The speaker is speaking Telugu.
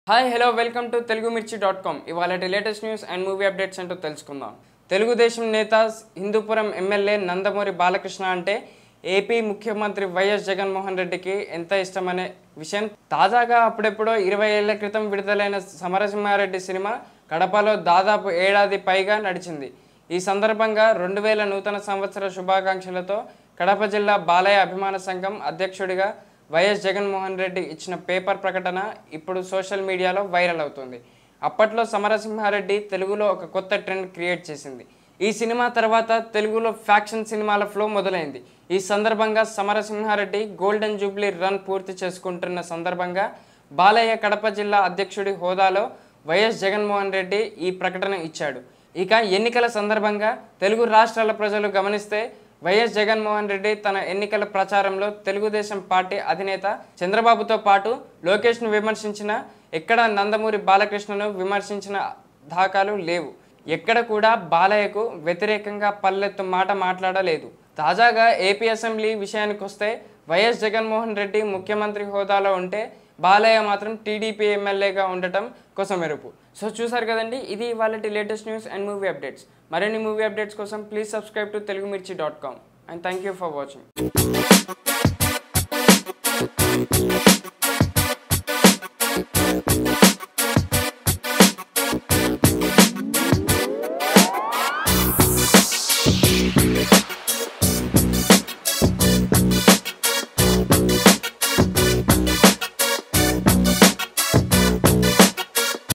hi hello welcome to Telugu Mirchi dot com ఇవాళ latest news and movie updates అంటూ తెలుసుకుందాం తెలుగుదేశం నేత హిందూపురం ఎమ్మెల్యే నందమూరి బాలకృష్ణ అంటే ఏపీ ముఖ్యమంత్రి వైఎస్ జగన్మోహన్ రెడ్డికి ఎంత ఇష్టమనే విషయం తాజాగా అప్పుడెప్పుడో ఇరవై ఏళ్ల క్రితం విడుదలైన సమరసింహారెడ్డి సినిమా కడపలో దాదాపు ఏడాది పైగా నడిచింది ఈ సందర్భంగా రెండు వేల నూతన సంవత్సర శుభాకాంక్షలతో కడప జిల్లా బాలయ్య అభిమాన సంఘం అధ్యక్షుడిగా వైఎస్ జగన్మోహన్ రెడ్డి ఇచ్చిన పేపర్ ప్రకటన ఇప్పుడు సోషల్ మీడియాలో వైరల్ అవుతుంది అప్పట్లో సమరసింహారెడ్డి తెలుగులో ఒక కొత్త ట్రెండ్ క్రియేట్ చేసింది ఈ సినిమా తర్వాత తెలుగులో ఫ్యాక్షన్ సినిమాల ఫ్లో మొదలైంది ఈ సందర్భంగా సమరసింహారెడ్డి గోల్డెన్ జూబ్లీ రన్ పూర్తి చేసుకుంటున్న సందర్భంగా బాలయ్య కడప జిల్లా అధ్యక్షుడి హోదాలో వైఎస్ జగన్మోహన్ రెడ్డి ఈ ప్రకటన ఇచ్చాడు ఇక ఎన్నికల సందర్భంగా తెలుగు రాష్ట్రాల ప్రజలు గమనిస్తే వైఎస్ జగన్మోహన్ రెడ్డి తన ఎన్నికల ప్రచారంలో తెలుగుదేశం పార్టీ అధినేత చంద్రబాబుతో పాటు లోకేష్ను విమర్శించిన ఎక్కడ నందమూరి బాలకృష్ణను విమర్శించిన దాఖలు లేవు ఎక్కడ కూడా బాలయ్యకు వ్యతిరేకంగా పల్లెత్తు మాట మాట్లాడలేదు తాజాగా ఏపీ అసెంబ్లీ విషయానికి వస్తే వైఎస్ జగన్మోహన్ రెడ్డి ముఖ్యమంత్రి హోదాలో ఉంటే బాలయ్య మాత్రం టీడీపీ ఎమ్మెల్యేగా ఉండటం కొసమెరుపు సో చూసారు కదండి ఇది వాళ్ళ latest news and movie updates మరిన్ని మూవీ అప్డేట్స్ కోసం please subscribe to Telugu Mirchi dot com and thank you for watching